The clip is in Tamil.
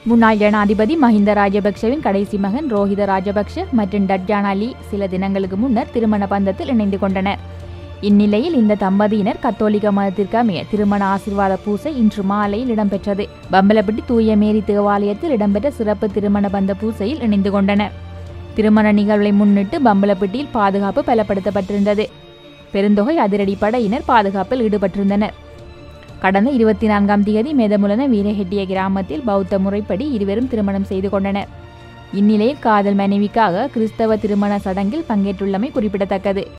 முன்னாள் ஜனாதிபதி மஹிந்த ராஜபக்ஷவின் கடைசி மகன் ரோஹித ராஜபக்ஷ மற்றும் டட்ஜான் அலி சில தினங்களுக்கு முன்னர் திருமண பந்தத்தில் இணைந்து கொண்டனர் இந்நிலையில் இந்த தம்பதியினர் கத்தோலிக்க மதத்திற்கு அமைய திருமண ஆசிர்வாத பூசை இன்று மாலையில் இடம்பெற்றது பம்பலப்பட்டி தூய மேரி தேவாலயத்தில் இடம்பெற்ற சிறப்பு திருமண பந்த பூசையில் இணைந்து கொண்டனர் திருமண நிகழ்வை முன்னிட்டு பம்பலப்பட்டியில் பாதுகாப்பு பலப்படுத்தப்பட்டிருந்தது பெருந்தொகை அதிரடி படையினர் பாதுகாப்பில் ஈடுபட்டிருந்தனர் கடந்த இருபத்தி நான்காம் தேதி மேதமுலன வீரஹெட்டிய கிராமத்தில் பௌத்த முறைப்படி இருவரும் திருமணம் செய்து கொண்டனர் இந்நிலையில் காதல் மனைவிக்காக கிறிஸ்தவ திருமண சடங்கில் பங்கேற்றுள்ளமை குறிப்பிடத்தக்கது